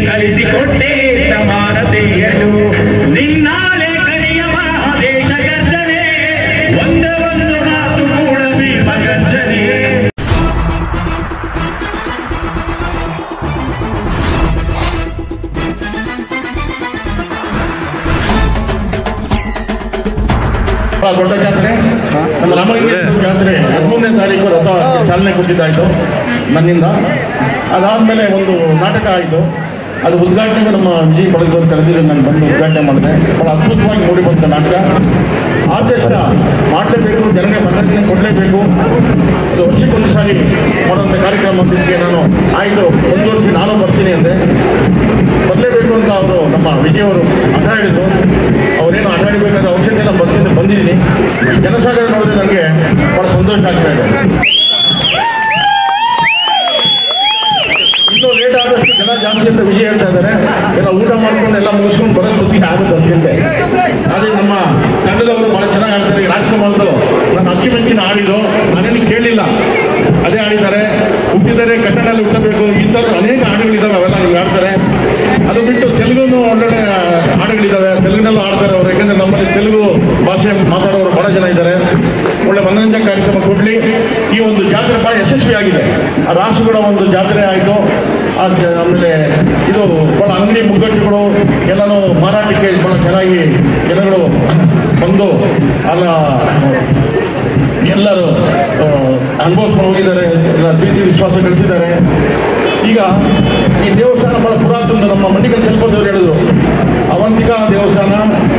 ಕಲಿಸಿಕೊಟ್ಟೆ ಸಮಾನತೆಯನ್ನು ನಿನ್ನಾಳೆ ಕರಿಯವ ದೇಶ ಗರ್ಜನೆ ಒಂದೇ ಒಂದು ಮಾತು ಕೂಡ ಭೀಮ ಗರ್ಜನೆ ಬಹಳ ದೊಡ್ಡ ಜಾತ್ರೆ ನಮ್ಮ ರಾಮಲಿಂಗೇಶ್ವರ ಜಾತ್ರೆ ಹದಿಮೂರನೇ ತಾರೀಕು ರಥ ಚಾಲನೆ ಕೊಟ್ಟಿದ್ದಾಯಿತು ನನ್ನಿಂದ ಅದಾದಮೇಲೆ ಒಂದು ನಾಟಕ ಆಯಿತು ಅದು ಉದ್ಘಾಟನೆಗೆ ನಮ್ಮ ವಿಜಯ್ ಪಡೆದವರು ಕರೆದಿದ್ದು ನಾನು ಬಂದು ಉದ್ಘಾಟನೆ ಮಾಡಿದೆ ಬಹಳ ಅದ್ಭುತವಾಗಿ ಮೂಡಿ ಬಂತ ನಾಟಕ ಆದಷ್ಟ ಮಾಡಲೇಬೇಕು ಜನರಿಗೆ ಮನರಂಜನೆ ಕೊಡಲೇಬೇಕು ಅದು ವರ್ಷಕ್ಕೊಂದು ಸಾರಿ ಮಾಡುವಂಥ ಕಾರ್ಯಕ್ರಮ ಅಂದಿದ್ದಕ್ಕೆ ನಾನು ಆಯಿತು ಮುಂದುವರಿಸಿ ನಾನು ಬರ್ತೀನಿ ಅಂದೆ ಬರಲೇಬೇಕು ಅಂತ ಅವರು ನಮ್ಮ ವಿಜಯ್ ಅವರು ಹಠ ಹಿಡಿದ್ರು ಅವರೇನು ಹಠ ಹಿಡಿಬೇಕಾದ ಔಷಧಿ ಎಲ್ಲ ಬರ್ತಿದ್ದು ಬಂದಿದ್ದೀನಿ ಜನಸಾಗರ ನೋಡಿದ್ರೆ ನನಗೆ ಬಹಳ ಸಂತೋಷ ಆಗ್ತಾ ಇದೆ ಇನ್ನೂ ಲೇಟ್ ಆದಷ್ಟು ಜನ ಜಾಸ್ತಿ ಅಂತ ವಿಜಯ ಹೇಳ್ತಾ ಇದ್ದಾರೆ ಎಲ್ಲ ಊಟ ಮಾಡ್ಕೊಂಡು ಎಲ್ಲ ಮುಗಿಸ್ಕೊಂಡು ಬರೋ ಸುದ್ದಿ ಆಗುತ್ತೆ ಅಂತಿದ್ದೆ ಅದೇ ನಮ್ಮ ತಂಡದವರು ಬಹಳ ಚೆನ್ನಾಗಿ ಆಡ್ತಾರೆ ಈ ರಾಜ್ಕುಮಾರ್ದು ನಾನು ಅಚ್ಚುಮೆಚ್ಚಿನ ಆಡಿದ್ದು ನಾನೇನು ಕೇಳಿಲ್ಲ ಅದೇ ಆಡಿದ್ದಾರೆ ಹುಟ್ಟಿದರೆ ಕನ್ನಡದಲ್ಲಿ ಹುಟ್ಟಬೇಕು ಈ ಥರ ಅನೇಕ ಹಾಡುಗಳಿದ್ದಾವೆ ಅವೆಲ್ಲ ನಿಮ್ಗೆ ಆಡ್ತಾರೆ ಅದು ಬಿಟ್ಟು ತೆಲುಗುನು ಒಳ್ಳೊಳ್ಳೆ ಹಾಡುಗಳಿದ್ದಾವೆ ತೆಲುಗಿನಲ್ಲೂ ಆಡ್ತಾರೆ ಅವರು ಯಾಕಂದ್ರೆ ನಮ್ಮಲ್ಲಿ ತೆಲುಗು ಭಾಷೆ ಮಾತಾಡೋರು ಬಹಳ ಜನ ಇದ್ದಾರೆ ಒಳ್ಳೆ ಮನರಂಜನಾ ಕಾರ್ಯಕ್ರಮ ಕೊಡಲಿ ಈ ಒಂದು ಜಾತ್ರೆ ಬಹಳ ಯಶಸ್ವಿಯಾಗಿದೆ ಆ ರಾಸುಗಳ ಒಂದು ಜಾತ್ರೆ ಆಯಿತು ಆಮೇಲೆ ಇದು ಬಹಳ ಅಂಗಡಿ ಮುಗ್ಗಟ್ಟುಗಳು ಎಲ್ಲನೂ ಮಾರಾಟಕ್ಕೆ ಬಹಳ ಚೆನ್ನಾಗಿ ಜನಗಳು ಬಂದು ಅಲ್ಲ ಎಲ್ಲರೂ ಆ, ಅನುಭವಿಸ್ಕೊಂಡು ಹೋಗಿದ್ದಾರೆ ಎಲ್ಲ ಪ್ರೀತಿ ವಿಶ್ವಾಸ ಗಳಿಸಿದ್ದಾರೆ ಈಗ ಈ ದೇವಸ್ಥಾನ ಬಹಳ ಪುರಾತನ ನಮ್ಮ ಮಂಡಿಕಲ್ ಚಲ್ಪದವರು ಹೇಳಿದ್ರು ಅವಂತಿಕಾ ದೇವಸ್ಥಾನ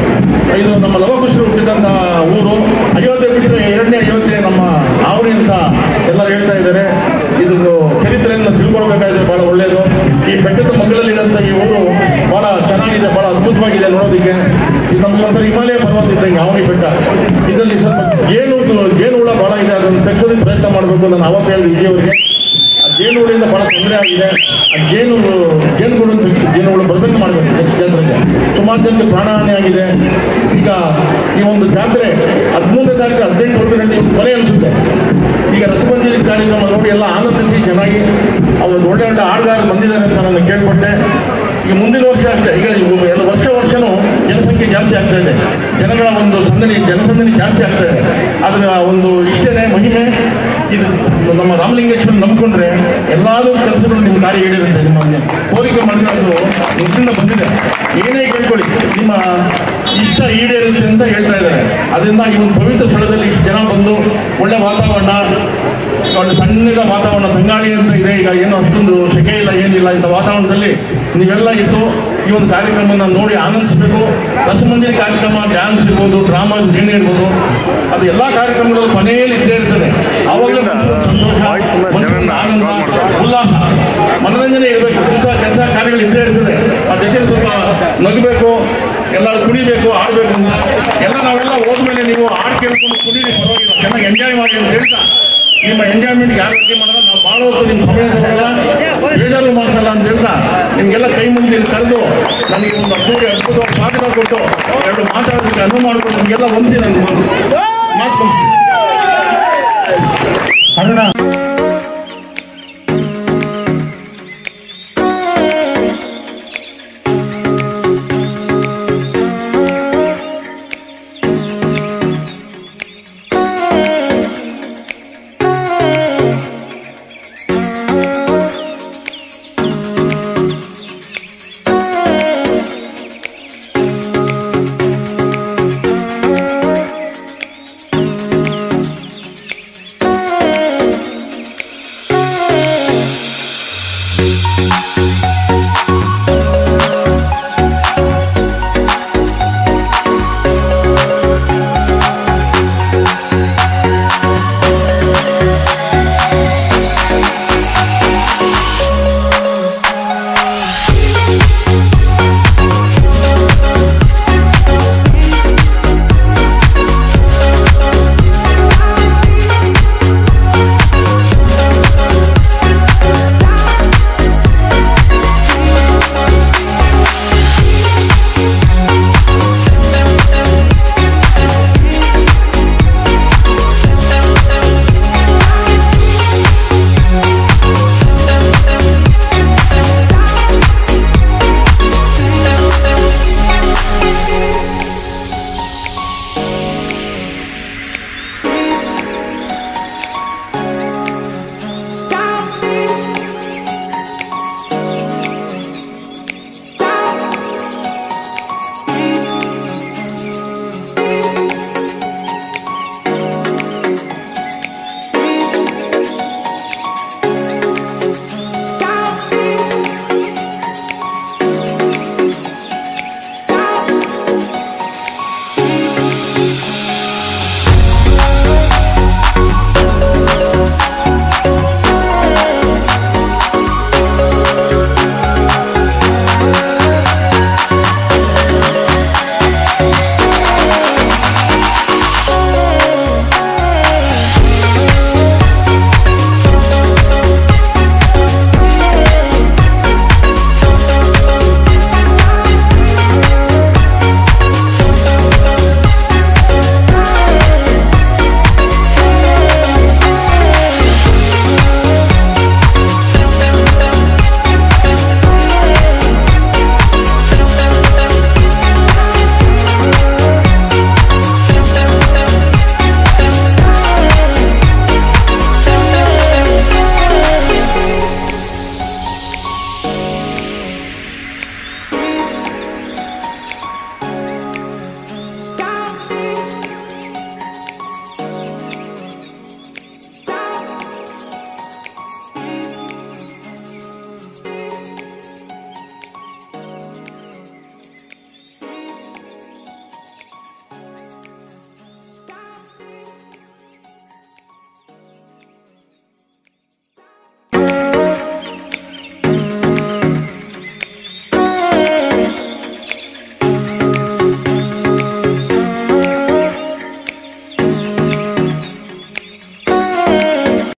ಇದು ನಮ್ಮ ಲವಕುಶರು ಹುಟ್ಟಿದಂಥ ಊರು ಅಯೋಧ್ಯೆ ಬಿಟ್ಟರೆ ಎರಡನೇ ಅಯೋಧ್ಯೆ ನಮ್ಮ ಆವರಿ ಅಂತ ಎಲ್ಲರೂ ಹೇಳ್ತಾ ಇದ್ದಾರೆ ಇದು ಚರಿತ್ರೆಯನ್ನು ತಿಳ್ಕೊಳ್ಬೇಕಾದ್ರೆ ಬಹಳ ಒಳ್ಳೆಯದು ಈ ಬೆಟ್ಟದ ಮಗ್ಗಲಲ್ಲಿರೋಂಥ ಈ ಊರು ಬಹಳ ಚೆನ್ನಾಗಿದೆ ಬಹಳ ಅದ್ಭುತವಾಗಿದೆ ನೋಡೋದಕ್ಕೆ ಇದು ನಮ್ಗೆ ಒಂಥರ ಹಿಮಾಲಯ ಪರ್ವತ ಇದ್ದಂಗೆ ಆವಣಿ ಬೆಟ್ಟ ಇದರಲ್ಲಿ ಸ್ವಲ್ಪ ಜೇನು ಜೇನು ಹುಳ ಬಹಳ ಇದೆ ಅದನ್ನು ತೆಗೆಸೋದಕ್ಕೆ ಪ್ರಯತ್ನ ಮಾಡಬೇಕು ನಾನು ಅವಾಗ ಹೇಳಿದೆ ವಿಜಯವರಿಗೆ ಆ ಜೇನುಹುಳಿಂದ ಬಹಳ ತೊಂದರೆ ಆಗಿದೆ ಆ ಜೇನು ಜೇನುಗಳು ತೆಗೆಸಿ ಜೇನುಗಳು ಬರಬೇಕು ಮಾಡಬೇಕು ನೆಕ್ಸ್ಟ್ ಜಾತ್ರೆಗೆ ಸುಮಾರು ಜನಕ್ಕೆ ಪ್ರಾಣಹಾನಿ ಆಗಿದೆ ಈಗ ಈ ಒಂದು ಜಾತ್ರೆ ಹದಿಮೂರನೇ ತಾರೀಕು ಹದಿನೆಂಟು ವರ್ಷದಲ್ಲಿ ಕೊನೆ ಅನಿಸುತ್ತೆ ಈಗ ರಸಮಂಜರಿ ಕಾರ್ಯಕ್ರಮ ನೋಡಿ ಎಲ್ಲ ಆನಂದಿಸಿ ಚೆನ್ನಾಗಿ ಅವರು ಒಳ್ಳೆ ಒಳ್ಳೆ ಆಟಗಾರರು ಬಂದಿದ್ದಾರೆ ಅಂತ ನಾನು ಕೇಳ್ಪಟ್ಟೆ ಈಗ ಮುಂದಿನ ವರ್ಷ ಅಷ್ಟೇ ಈಗ ಇವು ಎಲ್ಲ ವರ್ಷ ವರ್ಷನೂ ಜನಸಂಖ್ಯೆ ಜಾಸ್ತಿ ಆಗ್ತಾ ಇದೆ ಜನಗಳ ಒಂದು ಸಂದಣಿ ಜನಸಂದಣಿ ಜಾಸ್ತಿ ಆಗ್ತಾ ಇದೆ ಅದರ ಒಂದು ಇಷ್ಟೇನೆ ಮಹಿಮೆ ಇದು ನಮ್ಮ ರಾಮಲಿಂಗೇಶ್ವರ ನಂಬ್ಕೊಂಡ್ರೆ ಎಲ್ಲಾರು ಕೆಲಸಗಳು ನಿಮ್ಮ ಕಾರ್ಯ ಹೇಳಿರುತ್ತೆ ನಿಮ್ಮ ಕೋರಿಕೆ ಮಾಡಿರೋದು ಮೊದಲಿಂದ ಬಂದಿದೆ ಏನೇ ಕೇಳ್ಕೊಳ್ಳಿ ನಿಮ್ಮ ಇಷ್ಟ ಈಡೇರುತ್ತೆ ಅಂತ ಹೇಳ್ತಾ ಇದ್ದಾರೆ ಅದರಿಂದ ಈ ಒಂದು ಪವಿತ್ರ ಸ್ಥಳದಲ್ಲಿ ಇಷ್ಟು ಜನ ಬಂದು ಒಳ್ಳೆ ವಾತಾವರಣ ಒಳ್ಳೆ ಸಣ್ಣದ ವಾತಾವರಣ ತಂಗಾಳಿ ಅಂತ ಇದೆ ಈಗ ಏನು ಅಷ್ಟೊಂದು ಸೆಕೆ ಇಲ್ಲ ಏನಿಲ್ಲ ಇಂಥ ವಾತಾವರಣದಲ್ಲಿ ನೀವೆಲ್ಲ ಇದ್ದು ಈ ಒಂದು ಕಾರ್ಯಕ್ರಮನ ನೋಡಿ ಆನಂದಿಸಬೇಕು ರಸಮಂಜರಿ ಕಾರ್ಯಕ್ರಮ ಡ್ಯಾನ್ಸ್ ಇರ್ಬೋದು ಡ್ರಾಮಾ ಏನೇ ಇರ್ಬೋದು ಅದು ಎಲ್ಲ ಕಾರ್ಯಕ್ರಮಗಳು ಕೊನೆಯಲ್ಲಿ ಇದ್ದೇ ಇರ್ತದೆ ಆವಾಗಲೇ ಮನಸ್ಸಿಗೆ ಸಂತೋಷ ಮನಸ್ಸಿಗೆ ಆನಂದ ಉಲ್ಲಾಸ ಮನೋರಂಜನೆ ಇರಬೇಕು ಕೆಲಸ ಕೆಲಸ ಕಾರ್ಯಗಳು ಇದ್ದೇ ಇರ್ತದೆ ಆ ಜೊತೆ ಸ್ವಲ್ಪ ನಗಬೇಕು ಎಲ್ಲರೂ ಕುಣಿಬೇಕು ಆಡಬೇಕು ಅಂತ ಎಲ್ಲ ನಾವೆಲ್ಲ ಹೋದ್ಮೇಲೆ ನೀವು ಹಾಡು ಕೇಳ್ಕೊಂಡು ಕುಡೀರಿ ಪರವಾಗಿಲ್ಲ ಚೆನ್ನಾಗಿ ಎಂಜಾಯ್ ಮಾಡಿ ಅಂತ ಹೇಳ್ತಾ ನಿಮ್ಮ ಎಂಜಾಯ್ಮೆಂಟ್ ಯಾರು ಅಡ್ಡಿ ಮಾಡಲ್ಲ ನಾವು ಭಾಳ ಹೊತ್ತು ನಿಮ್ಮ ಸಮಯ ತಗೊಳ್ಳಲ್ಲ ಬೇಜಾರು ಮಾಡಿಸಲ್ಲ ಅಂತ ಹೇಳ್ತಾ ನಿಮಗೆಲ್ಲ ಕೈ ಮುಂದೆ ಇಲ್ಲಿ ಕರೆದು ನನಗೆ ಒಂದು ಅದ್ಭುತ ಅದ್ಭುತವಾದ ಸ್ವಾಗತ ಕೊಟ್ಟು ಎರಡು ಮಾತಾಡೋದಕ್ಕೆ ಅನುವು ಮಾಡಿಕೊಂಡು ನಿಮಗೆಲ್ಲ ಹೊಂದಿಸಿ ನನಗೆ ಮಾತು ಮುಗಿಸ್ತೀನಿ